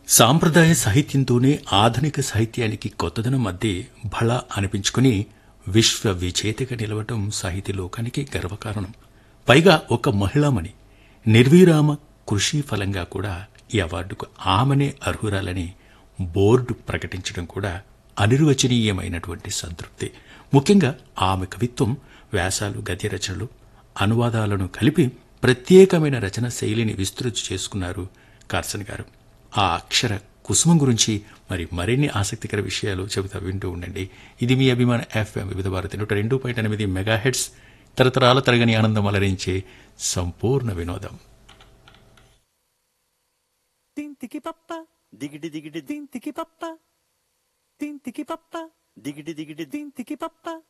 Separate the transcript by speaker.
Speaker 1: సాంప్రదాయ సాహిత్యంతోనే ఆధునిక సాహిత్యానికి కొత్తదనం మధ్య భళ అనిపించుకుని విశ్వ విజేతగా నిలవటం సాహితీ లోకానికి గర్వకారణం పైగా ఒక మహిళామణి నిర్విరామ కృషి ఫలంగా కూడా ఈ అవార్డుకు ఆమెనే అర్హురాలని బోర్డు ప్రకటించడం కూడా అనిర్వచనీయమైనటువంటి సంతృప్తి ముఖ్యంగా ఆమె కవిత్వం వ్యాసాలు గద్య రచనలు అనువాదాలను కలిపి ప్రత్యేకమైన రచన శైలిని విస్తృతి చేసుకున్నారు కార్సన్ గారు ఆ అక్షర కుసుమం గురించి మరి మరిన్ని ఆసక్తికర విషయాలు చెబుతా వింటూ ఉండండి ఇది మీ అభిమాన ఎఫ్ఎం వివిధ భారతి నూట రెండు పాయింట్ ఎనిమిది మెగా హెడ్స్ తరతరాల తరగని ఆనందం అలరించే సంపూర్ణ వినోదం
Speaker 2: తింతికి పప్ప
Speaker 3: దిగిడి దిగిడి
Speaker 2: తింతికి పప్ప తింతికి పప్ప
Speaker 3: దిగిడి దిగిడి
Speaker 2: తింతికి పప్ప